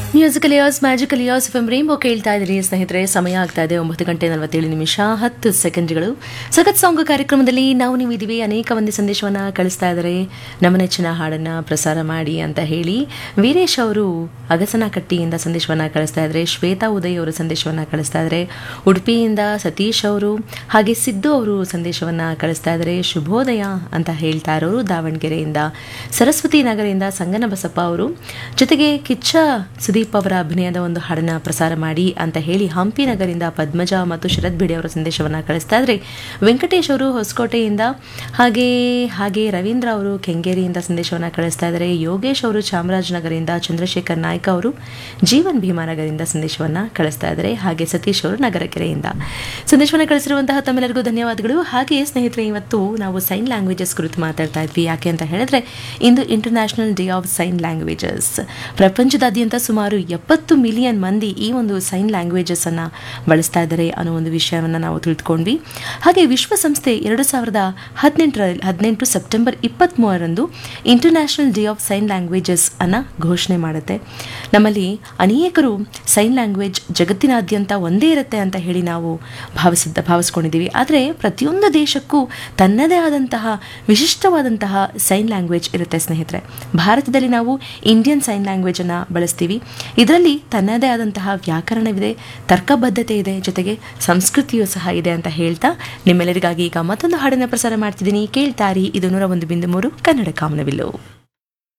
musical years magical years F rainbow ಕೇಳ್ತಾ ಇದ್ದೀರಿ ಸ್ನೇಹಿತರೆ ಸಮಯ ಆಗ್ತಾ ಇದೆ ಒಂಬತ್ತು ಗಂಟೆ ನಲವತ್ತೇಳು ನಿಮಿಷ ಹತ್ತು ಸೆಕೆಂಡ್ಗಳು ಸಖತ್ ಸಾಂಗ್ ಕಾರ್ಯಕ್ರಮದಲ್ಲಿ ನಾವು ನೀವು ಇದೀವಿ ಅನೇಕ ಮಂದಿ ಸಂದೇಶವನ್ನು ಕಳಿಸ್ತಾ ಇದ್ದಾರೆ ನಮ್ಮ ನೆಚ್ಚಿನ ಹಾಡನ್ನು ಪ್ರಸಾರ ಮಾಡಿ ಅಂತ ಹೇಳಿ ವೀರೇಶ್ ಅವರು ಅಗಸನಕಟ್ಟಿಯಿಂದ ಸಂದೇಶವನ್ನು ಕಳಿಸ್ತಾ ಇದ್ದಾರೆ ಶ್ವೇತಾ ಉದಯ್ ಅವರು ಸಂದೇಶವನ್ನು ಕಳಿಸ್ತಾ ಇದ್ದಾರೆ ಉಡುಪಿಯಿಂದ ಸತೀಶ್ ಅವರು ಹಾಗೆ ಸಿದ್ದು ಅವರು ಸಂದೇಶವನ್ನು ಕಳಿಸ್ತಾ ಇದ್ದಾರೆ ಶುಭೋದಯ ಅಂತ ಹೇಳ್ತಾ ಇರೋರು ದಾವಣಗೆರೆಯಿಂದ ಸರಸ್ವತಿ ನಗರದಿಂದ ಸಂಗನ ಬಸಪ್ಪ ಅವರು ಜೊತೆಗೆ ಕಿಚ್ಚ ಸುದೀಪ್ ಅವರ ಅಭಿನಯದ ಒಂದು ಹಾಡನ್ನ ಪ್ರಸಾರ ಮಾಡಿ ಅಂತ ಹೇಳಿ ಹಂಪಿ ನಗರಿಂದ ಪದ್ಮಜ ಮತ್ತು ಶರತ್ ಬಿಡಿ ಅವರ ಸಂದೇಶವನ್ನು ಕಳಿಸ್ತಾ ಇದ್ರೆ ವೆಂಕಟೇಶ್ ಅವರು ಹೊಸಕೋಟೆಯಿಂದ ಹಾಗೆ ಹಾಗೆ ರವೀಂದ್ರ ಅವರು ಕೆಂಗೇರಿಯಿಂದ ಸಂದೇಶವನ್ನು ಕಳಿಸ್ತಾ ಇದ್ದಾರೆ ಯೋಗೇಶ್ ಅವರು ಚಾಮರಾಜನಗರದಿಂದ ಚಂದ್ರಶೇಖರ್ ನಾಯ್ಕ ಅವರು ಜೀವನ್ ಭೀಮಾನಗರದಿಂದ ಸಂದೇಶವನ್ನು ಕಳಿಸ್ತಾ ಇದ್ದಾರೆ ಹಾಗೆ ಸತೀಶ್ ಅವರು ನಗರಕೆರೆಯಿಂದ ಸಂದೇಶವನ್ನು ಕಳಿಸಿರುವಂತಹ ತಮ್ಮೆಲ್ಲರಿಗೂ ಧನ್ಯವಾದಗಳು ಹಾಗೆ ಸ್ನೇಹಿತರೆ ಇವತ್ತು ನಾವು ಸೈನ್ ಲ್ಯಾಂಗ್ವೇಜಸ್ ಕುರಿತು ಮಾತಾಡ್ತಾ ಇದ್ವಿ ಯಾಕೆ ಅಂತ ಹೇಳಿದ್ರೆ ಇಂದು international day of sign languages ಪ್ರಪಂಚದಾದ್ಯಂತ ಸುಮಾರು ಎಪ್ಪತ್ತು ಮಿಲಿಯನ್ ಮಂದಿ ಈ ಒಂದು ಸೈನ್ ಲ್ಯಾಂಗ್ವೇಜಸ್ ಅನ್ನ ಬಳಸ್ತಾ ಇದ್ದಾರೆ ಅನ್ನೋ ಒಂದು ವಿಷಯವನ್ನು ನಾವು ತಿಳ್ಕೊಂಡ್ವಿ ಹಾಗೆ ವಿಶ್ವಸಂಸ್ಥೆ ಎರಡು ಸಾವಿರದ ಹದಿನೆಂಟರ ಹದಿನೆಂಟು ಸೆಪ್ಟೆಂಬರ್ ಇಪ್ಪತ್ತ್ಮೂರರಂದು international day of sign languages ಅನ್ನ ಘೋಷಣೆ ಮಾಡುತ್ತೆ ನಮ್ಮಲ್ಲಿ ಅನೇಕರು ಸೈನ್ ಲ್ಯಾಂಗ್ವೇಜ್ ಜಗತ್ತಿನಾದ್ಯಂತ ಒಂದೇ ಇರುತ್ತೆ ಅಂತ ಹೇಳಿ ನಾವು ಭಾವಿಸಿದ್ದ ಭಾವಿಸ್ಕೊಂಡಿದ್ದೀವಿ ಆದರೆ ಪ್ರತಿಯೊಂದು ದೇಶಕ್ಕೂ ತನ್ನದೇ ಆದಂತಹ ವಿಶಿಷ್ಟವಾದಂತಹ ಸೈನ್ ಲ್ಯಾಂಗ್ವೇಜ್ ಇರುತ್ತೆ ಸ್ನೇಹಿತರೆ ಭಾರತದಲ್ಲಿ ನಾವು ಇಂಡಿಯನ್ ಸೈನ್ ಲ್ಯಾಂಗ್ವೇಜನ್ನು ಬಳಸ್ತೀವಿ ಇದರಲ್ಲಿ ತನ್ನದೇ ಆದಂತಹ ವ್ಯಾಕರಣವಿದೆ ತರ್ಕಬದ್ಧತೆ ಇದೆ ಜೊತೆಗೆ ಸಂಸ್ಕೃತಿಯೂ ಸಹ ಇದೆ ಅಂತ ಹೇಳ್ತಾ ನಿಮ್ಮೆಲ್ಲರಿಗಾಗಿ ಈಗ ಮತ್ತೊಂದು ಹಾಡನ್ನು ಪ್ರಸಾರ ಮಾಡ್ತಿದ್ದೀನಿ ಕೇಳ್ತಾರಿ ಇದು ನೂರ ಒಂದು ಬಿಂದು ಮೂರು ಕನ್ನಡ ಕಾಮನವಿಲ್ಲು